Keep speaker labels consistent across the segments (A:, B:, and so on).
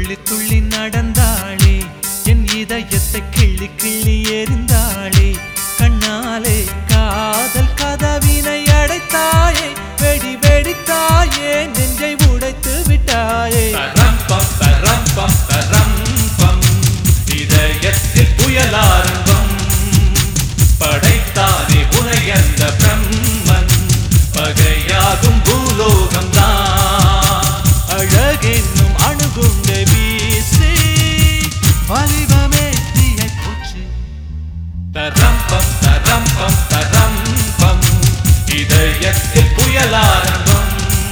A: துள்ளி துள்ளி நடந்தாளே என் இதயத்தை கிள்ளி கிள்ளி எறிந்தாளே கண்ணாலே காதல் கதவினை அடைத்தாயே வெடி வெடித்தாயே நெஞ்சை உடைத்து விட்டாயே
B: தரம்பம் தரம்பம் தரம்பம் இதயத்தில் புயலாரம்பம் படைத்தானே உனை அந்த பிரம்மன் பகையாகும் பூலோகம்தான்
A: அழகென்னும் அணுகுண்ட வீசி வலிவமே தீயை பூச்சி
B: தரம்பம் தரம்பம் தரம்பம் இதயத்தில் புயலாரம்பம்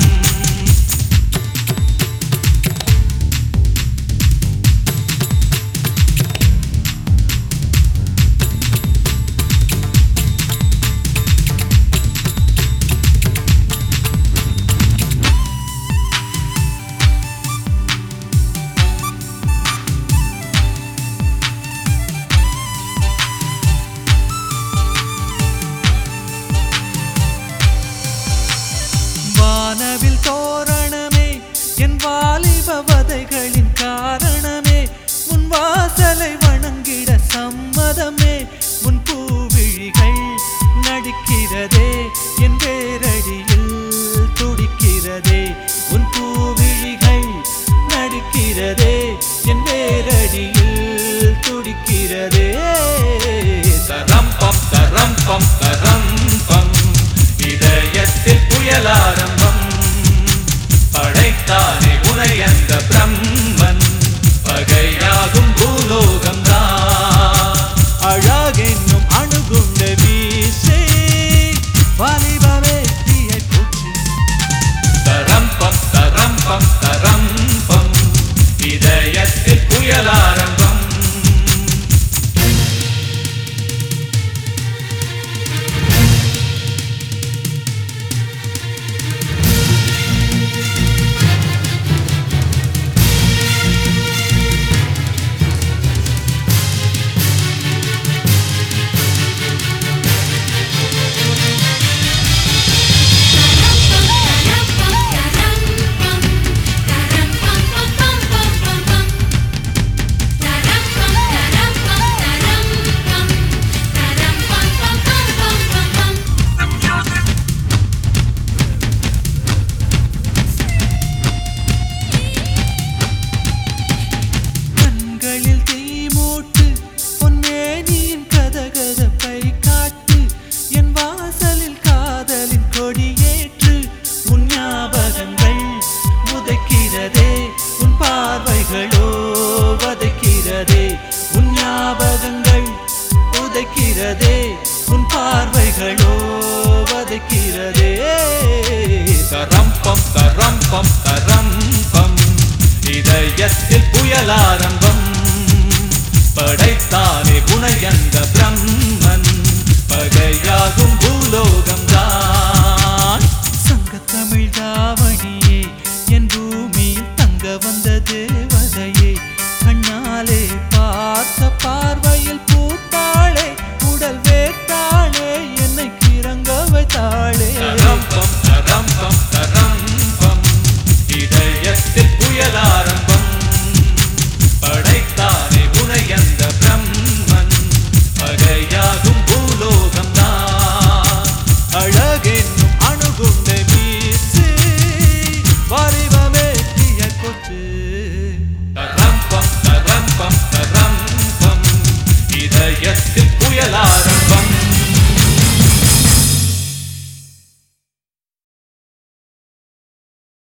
A: வானவில் தோரணமே என் வாலிப வதைகளின் காரணமே உன் வாசலை வணங்கிட சம்மதமே உன் பூவிழிகள் நடிக்கிறதே என் வேரடியில் துடிக்கிறதே உன் பூவிழிகள் நடிக்கிறதே என் வேரடியில் துடிக்கிறதே
B: தரம்பம் தரம்பம் தரம்பம் இதயத்தில் புயலாரம்பம் படைத்தானே உனை அந்த பிரம்மன் பகையாகும் பூலோகம்தான்
A: அழகென்னும் அணுகுண்ட வீசே வாலிபமே தீயை பூச்சி
B: தரம்பம் தரம்பம் தரம்பம் இதயத்தில் புயலாரம்பம்
A: கண்களில் தீ மூட்டு பொன்னேனியின் கதகதப்பை காட்டு என் வாசலில் காதலின் கொடியேற்று உன் ஞாபகங்கள் உதைக்கிறதே உன் பார்வைகளோ வதைக்கிறதே உன் ஞாபகங்கள் உதைக்கிறதே உன் பார்வைகளோ வதைக்கிறதே
B: தரம்பம் தரம்பம் தரம்பம் இதயத்தில் புயலாரம்பம் படைத்தானே உனை அந்த பிரம்மன் பகையாகும் பூலோகம்தான்
A: சங்கத்தமிழ் தாவணியே என் பூமியில் தங்க வந்த தேவதையே கண்ணாலே பார்த்த பார்வையில் பூத்தாளே உடல் வேர்த்தாளே என்னை கிறங்க வைத்தாளே
B: தரம்பம் தரம்பம் தரம்பம் இதயத்தில் புயலாரம்பம் படைத்தானே உனை அந்த பிரம்மன் பகையாகும் பூலோகம்தான்
A: அழகென்னும் அணுகுண்ட வீசு வரிவமே தீய கொச்சு
B: தரம்பம் தரம்பம் தரம்பம் இதயத்தில் புயலாரம்பம்